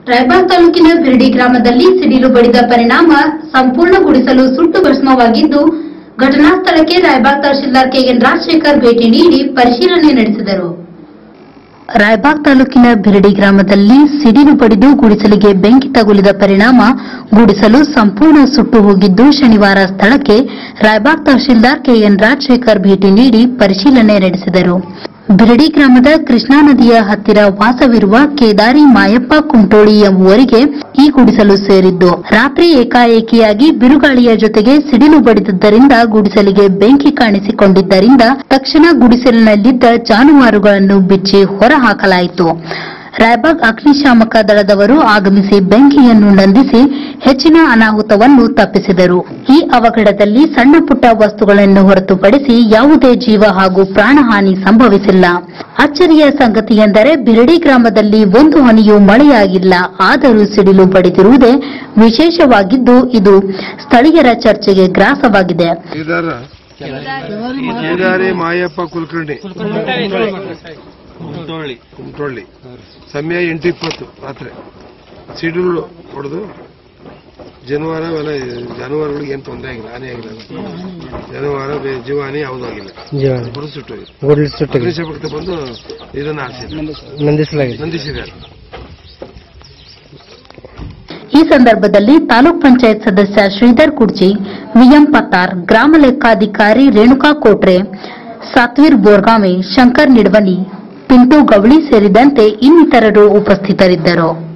ರಾಯಬಾಗ್ ತಾಲೂಕಿನ ಬಿರ್ಡಿ ಗ್ರಾಮದಲ್ಲಿ ಸಿಡಿಲು ಬಡಿದ ಪರಿಣಾಮ ಸಂಪೂರ್ಣ ಗುಡಿಸಲು ಸುಟ್ಟು ಭಸ್ಮವಾಗಿದ್ದು ಘಟನಾ ಸ್ಥಳಕ್ಕೆ ರಾಯಬಾಗ್ ತಹಶೀಲ್ದಾರ್ ಕೆಎನ್ ರಾಜಶೇಖರ್ ಭೇಟಿ ನೀಡಿ ಪರಿಶೀಲನೆ ನಡೆಸಿದರು ರಾಯಬಾಗ್ ತಾಲೂಕಿನ ಬಿರಡಿ ಗ್ರಾಮದಲ್ಲಿ ಸಿಡಿಲು ಬಡಿದು ಗುಡಿಸಲಿಗೆ ಬೆಂಕಿ ತಗುಲಿದ ಪರಿಣಾಮ ಗುಡಿಸಲು ಸಂಪೂರ್ಣ ಸುಟ್ಟು ಹೋಗಿದ್ದು ಶನಿವಾರ ಸ್ಥಳಕ್ಕೆ ರಾಯಬಾಗ್ ತಹಶೀಲ್ದಾರ್ ಕೆಎನ್ ರಾಜಶೇಖರ್ ಭೇಟಿ ನೀಡಿ ಪರಿಶೀಲನೆ ನಡೆಸಿದರು ಬಿರಡಿ ಗ್ರಾಮದ ಕೃಷ್ಣಾ ನದಿಯ ಹತ್ತಿರ ವಾಸವಿರುವ ಕೇದಾರಿ ಮಾಯಪ್ಪ ಕುಂಟೋಳಿ ಎಂಬುವರಿಗೆ ಈ ಗುಡಿಸಲು ಸೇರಿದ್ದು ರಾತ್ರಿ ಏಕಾಏಕಿಯಾಗಿ ಬಿರುಗಾಳಿಯ ಜೊತೆಗೆ ಸಿಡಿಲು ಬಡಿದದ್ದರಿಂದ ಗುಡಿಸಲಿಗೆ ಬೆಂಕಿ ಕಾಣಿಸಿಕೊಂಡಿದ್ದರಿಂದ ತಕ್ಷಣ ಗುಡಿಸಲಿನಲ್ಲಿದ್ದ ಜಾನುವಾರುಗಳನ್ನು ಬಿಚ್ಚಿ ಹೊರಹಾಕಲಾಯಿತು ರಾಯಬಾಗ್ ಅಗ್ನಿಶಾಮಕ ದಳದವರು ಆಗಮಿಸಿ ಬೆಂಕಿಯನ್ನು ನಂದಿಸಿ ಹೆಚ್ಚಿನ ಅನಾಹುತವನ್ನು ತಪ್ಪಿಸಿದರು ಈ ಅವಘಡದಲ್ಲಿ ಸಣ್ಣ ಪುಟ್ಟ ವಸ್ತುಗಳನ್ನು ಹೊರತುಪಡಿಸಿ ಯಾವುದೇ ಜೀವ ಹಾಗೂ ಪ್ರಾಣಹಾನಿ ಸಂಭವಿಸಿಲ್ಲ ಅಚ್ಚರಿಯ ಸಂಗತಿಯೆಂದರೆ ಬಿರಡಿ ಗ್ರಾಮದಲ್ಲಿ ಒಂದು ಹನಿಯೂ ಮಳೆಯಾಗಿಲ್ಲ ಆದರೂ ಸಿಡಿಲು ಬಡಿದಿರುವುದೇ ವಿಶೇಷವಾಗಿದ್ದು ಇದು ಸ್ಥಳೀಯರ ಚರ್ಚೆಗೆ ಗ್ರಾಸವಾಗಿದೆ ಕೇದಾರ ಕೇದಾರಿ ಮಾಯಪ್ಪ ಕುಲಕರ್ಣಿ ಕುಂಟೋಳಿ ಕುಮಟೊಳ್ಳಿ ಸಮಯ ಎಂಟು ಇಪ್ಪತ್ತು ರಾತ್ರಿ ಸಿಡಿಲು ಹೊಡೆದು ಜಾನುವಾರು ಅವೆಲ್ಲ ಜಾನುವಾರುಗಳಿಗೆ ಏನು ತೊಂದರೆ ಆಗಿಲ್ಲ ಹಾನಿ ಆಗಿಲ್ಲ ಜಾನುವಾರು ಬೇ- ಜೀವಹಾನಿ ಯಾವುದೂ ಆಗಿಲ್ಲ ಜೀವನ ಹೊರ ಸುಟ್ಟೋಗಿ ಗುಡ್ಲಿ ಸುಟ್ಟಿಗೆ ಅಗ್ನಿಶಾಮಕ ಬಂದು ಇದನ್ನ ಹಾರಿಸಿದ್ರು ನಂದಿಸಲಾಗಿದೆ ನಂದಿಸಿದ್ದಾರೆ ಈ ಸಂದರ್ಭದಲ್ಲಿ ತಾಲೂಕ್ ಪಂಚಾಯತ್ ಸದಸ್ಯ ಶ್ರೀಧರ್ ಕುರ್ಜಿ ವಿಎಂ ಪತ್ತಾರ್ ಗ್ರಾಮ ಲೆಕ್ಕಾಧಿಕಾರಿ ರೇಣುಕಾ ಕೋಟ್ರೆ ಸಾತ್ವೀರ್ ಬೋರ್ಗಾಮೆ ಶಂಕರ್ ನಿಡ್ವನಿ ಪಿಂಟು ಗವಳಿ ಸೇರಿದಂತೆ ಇನ್ನಿತರರು ಉಪಸ್ಥಿತರಿದ್ದರು